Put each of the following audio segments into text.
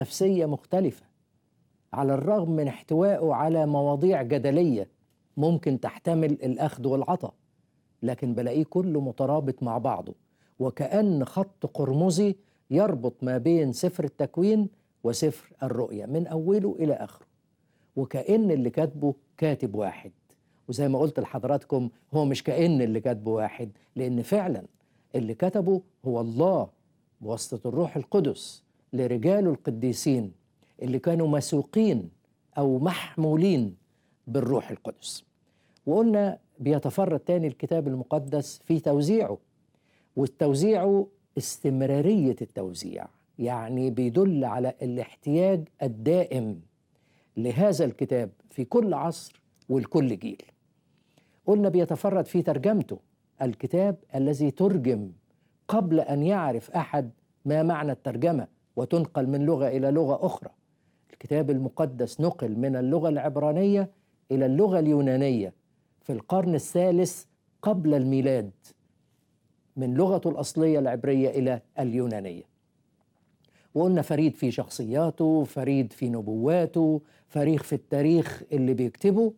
نفسية مختلفة على الرغم من احتوائه على مواضيع جدلية ممكن تحتمل الأخذ والعطاء لكن بلاقيه كله مترابط مع بعضه وكأن خط قرمزي يربط ما بين سفر التكوين وسفر الرؤيا من أوله إلى آخره وكأن اللي كاتبه كاتب واحد وزي ما قلت لحضراتكم هو مش كأن اللي كاتبه واحد لأن فعلا اللي كتبه هو الله بواسطة الروح القدس لرجاله القديسين اللي كانوا مسوقين أو محمولين بالروح القدس وقلنا بيتفرد تاني الكتاب المقدس في توزيعه والتوزيعه استمرارية التوزيع يعني بيدل على الاحتياج الدائم لهذا الكتاب في كل عصر ولكل جيل قلنا بيتفرد في ترجمته الكتاب الذي ترجم قبل أن يعرف أحد ما معنى الترجمة وتنقل من لغة إلى لغة أخرى الكتاب المقدس نقل من اللغة العبرانية إلى اللغة اليونانية في القرن الثالث قبل الميلاد من لغته الأصلية العبرية إلى اليونانية وقلنا فريد في شخصياته فريد في نبواته فريد في التاريخ اللي بيكتبه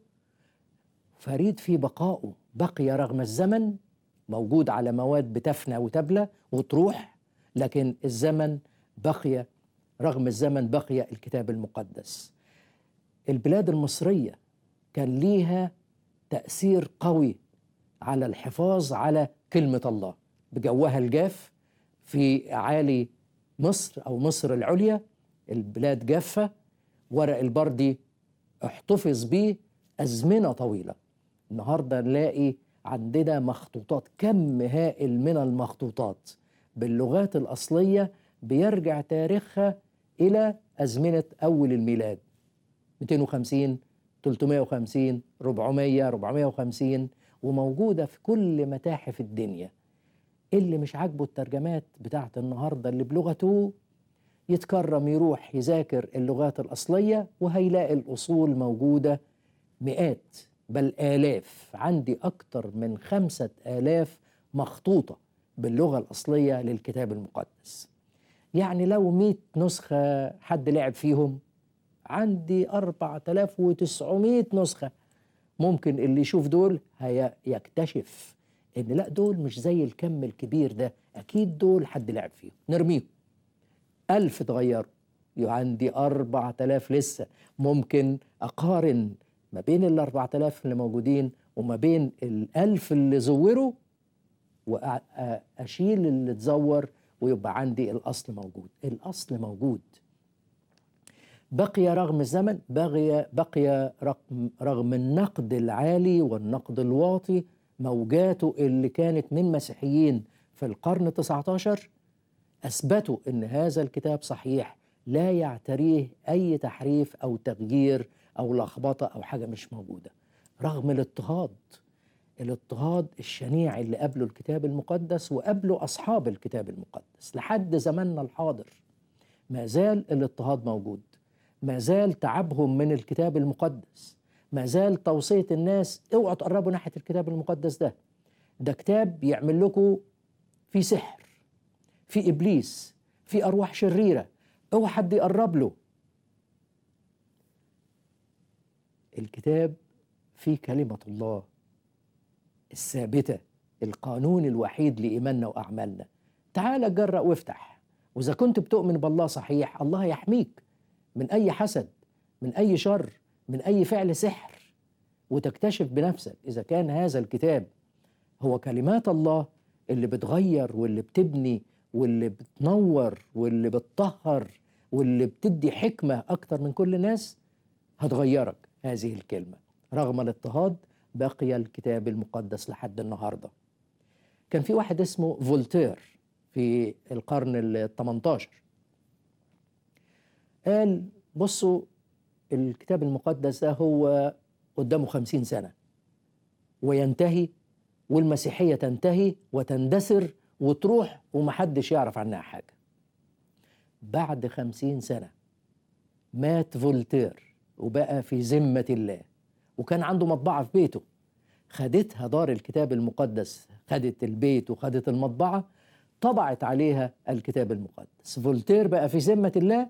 فريد في بقائه بقي رغم الزمن موجود على مواد بتفنى وتبلى وتروح لكن الزمن بقي رغم الزمن بقي الكتاب المقدس البلاد المصرية كان ليها تأثير قوي على الحفاظ على كلمة الله بجوها الجاف في أعالي مصر أو مصر العليا البلاد جافة ورق البردي احتفظ به أزمنة طويلة النهاردة نلاقي عندنا مخطوطات كم هائل من المخطوطات باللغات الأصلية بيرجع تاريخها إلى أزمنة أول الميلاد 250 350 400 450 وموجودة في كل متاحف الدنيا اللي مش عاجبه الترجمات بتاعت النهاردة اللي بلغته يتكرم يروح يذاكر اللغات الأصلية وهيلاقي الأصول موجودة مئات بل آلاف عندي أكتر من خمسة آلاف مخطوطة باللغة الأصلية للكتاب المقدس يعني لو مئة نسخة حد لعب فيهم عندي 4900 نسخة ممكن اللي يشوف دول هيكتشف ان لا دول مش زي الكم الكبير ده اكيد دول حد لعب فيهم نرميهم ألف اتغيروا يبقى عندي أربعة آلاف لسه ممكن أقارن ما بين ال 4000 اللي موجودين وما بين الألف اللي زوروا وأشيل اللي اتزور ويبقى عندي الأصل موجود الأصل موجود بقي رغم الزمن بقي بقي رغم, رغم النقد العالي والنقد الواطي موجاته اللي كانت من مسيحيين في القرن ال19 اثبتوا ان هذا الكتاب صحيح لا يعتريه اي تحريف او تغيير او لخبطه او حاجه مش موجوده رغم الاضطهاد الاضطهاد الشنيع اللي قبله الكتاب المقدس وقبله اصحاب الكتاب المقدس لحد زماننا الحاضر ما زال الاضطهاد موجود ما زال تعبهم من الكتاب المقدس ما زال توصيه الناس اوعوا تقربوا ناحيه الكتاب المقدس ده ده كتاب يعمل لكم في سحر في ابليس في ارواح شريره اوعى حد يقرب له الكتاب فيه كلمه الله الثابته القانون الوحيد لايماننا واعمالنا تعال جرأ وافتح واذا كنت بتؤمن بالله صحيح الله يحميك من اي حسد من اي شر من اي فعل سحر وتكتشف بنفسك اذا كان هذا الكتاب هو كلمات الله اللي بتغير واللي بتبني واللي بتنور واللي بتطهر واللي بتدي حكمه اكتر من كل الناس هتغيرك هذه الكلمه رغم الاضطهاد بقي الكتاب المقدس لحد النهارده كان في واحد اسمه فولتير في القرن ال 18 قال بصوا الكتاب المقدس ده هو قدامه خمسين سنة وينتهي والمسيحية تنتهي وتندثر وتروح ومحدش يعرف عنها حاجة بعد خمسين سنة مات فولتير وبقى في ذمة الله وكان عنده مطبعة في بيته خدتها دار الكتاب المقدس خدت البيت وخدت المطبعة طبعت عليها الكتاب المقدس فولتير بقى في ذمة الله